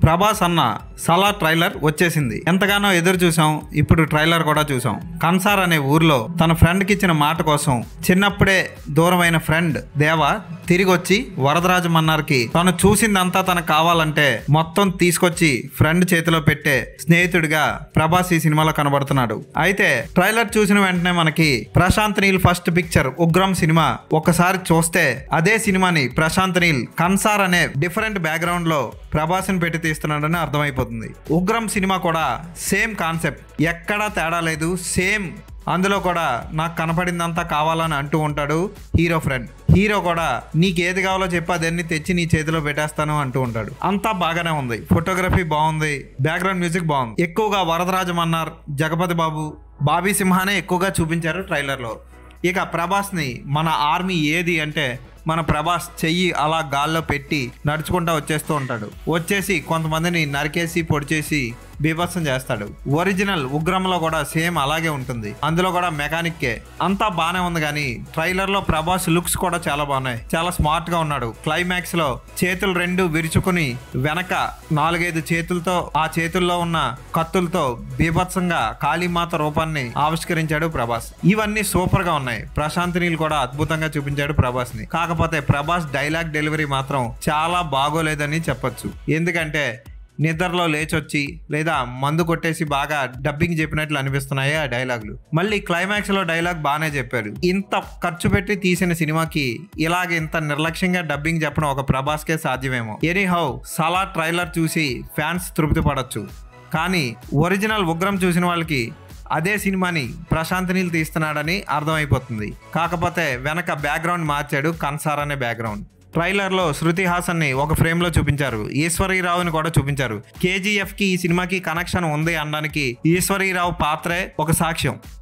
ప్రభాస్ అన్న సలా ట్రైలర్ వచ్చేసింది ఎంతగానో ఎదురు చూసాం ఇప్పుడు ట్రైలర్ కూడా చూసాం కన్సార్ అనే ఊర్లో తన ఫ్రెండ్ కి ఇచ్చిన మాట కోసం చిన్నప్పుడే దూరమైన ఫ్రెండ్ దేవ తిరిగి వచ్చి వరదరాజు మన్నార్కి తను చూసిందంతా తనకు కావాలంటే మొత్తం తీసుకొచ్చి ఫ్రెండ్ చేతిలో పెట్టే స్నేహితుడిగా ప్రభాస్ ఈ సినిమాలో కనబడుతున్నాడు అయితే ట్రైలర్ చూసిన వెంటనే మనకి Prashanth Neel first picture Ugramm cinema ఒక్కసారి చూస్తే అదే సినిమాని ప్రశాంత్ నీల్ కన్సార్ అనే డిఫరెంట్ బ్యాక్గ్రౌండ్ లో ప్రభాస్ని పెట్టి తీస్తున్నాడని అర్థమైపోతుంది ఉగ్రం సినిమా కూడా సేమ్ కాన్సెప్ట్ ఎక్కడా తేడా లేదు సేమ్ అందులో కూడా నాకు కనపడిందంతా కావాలని అంటూ ఉంటాడు హీరో ఫ్రెండ్ హీరో కూడా నీకు ఏది కావాలో చెప్పి అదన్నీ తెచ్చి నీ చేతిలో పెట్టేస్తాను అంటూ ఉంటాడు అంతా బాగానే ఉంది ఫోటోగ్రఫీ బాగుంది బ్యాక్గ్రౌండ్ మ్యూజిక్ బాగుంది ఎక్కువగా వరదరాజు మన్నార్ జగపతి బాబు బాబీ సింహానే ఎక్కువగా చూపించారు ట్రైలర్లో ఇక ప్రభాస్ని మన ఆర్మీ ఏది అంటే మన ప్రభాస్ చెయ్యి అలా గాల్లో పెట్టి నడుచుకుంటా వచ్చేస్తూ ఉంటాడు వచ్చేసి కొంతమందిని నరికేసి పొడిచేసి బీభత్సం చేస్తాడు ఒరిజినల్ ఉగ్రంలో కూడా సేమ్ అలాగే ఉంటుంది అందులో కూడా మెకానిక్కే అంతా బానే ఉంది కానీ ట్రైలర్ లో ప్రభాస్ లుక్స్ కూడా చాలా బాగున్నాయి చాలా స్మార్ట్ గా ఉన్నాడు క్లైమాక్స్ లో చేతులు రెండు విరుచుకుని వెనక నాలుగైదు చేతులతో ఆ చేతుల్లో ఉన్న కత్తులతో బీభత్సంగా కాళీమాత రూపాన్ని ఆవిష్కరించాడు ప్రభాస్ ఇవన్నీ సూపర్ గా ఉన్నాయి ప్రశాంత్ నీల్ కూడా అద్భుతంగా చూపించాడు ప్రభాస్ ని కాకపోతే ప్రభాస్ డైలాగ్ డెలివరీ మాత్రం చాలా బాగోలేదని చెప్పొచ్చు ఎందుకంటే నిద్రలో లేచొచ్చి లేదా మందు కొట్టేసి బాగా డబ్బింగ్ చెప్పినట్లు అనిపిస్తున్నాయి ఆ డైలాగులు మళ్ళీ క్లైమాక్స్ లో డైలాగ్ బాగానే చెప్పారు ఇంత ఖర్చు పెట్టి తీసిన సినిమాకి ఇలాగ ఇంత నిర్లక్ష్యంగా డబ్బింగ్ చెప్పడం ఒక ప్రభాస్కే సాధ్యమేమో ఎనీ హౌ సలా ట్రైలర్ చూసి ఫ్యాన్స్ తృప్తి పడొచ్చు కానీ ఒరిజినల్ ఉగ్రం చూసిన వాళ్ళకి అదే సినిమాని ప్రశాంత్ నీల్ తీస్తున్నాడని అర్థమైపోతుంది కాకపోతే వెనక బ్యాక్గ్రౌండ్ మార్చాడు కన్సార్ అనే బ్యాక్గ్రౌండ్ ట్రైలర్లో శృతి హాసన్ని ఒక ఫ్రేమ్లో చూపించారు ఈశ్వరీరావుని కూడా చూపించారు కేజీఎఫ్కి ఈ సినిమాకి కనెక్షన్ ఉంది అనడానికి ఈశ్వరీరావు పాత్రే ఒక సాక్ష్యం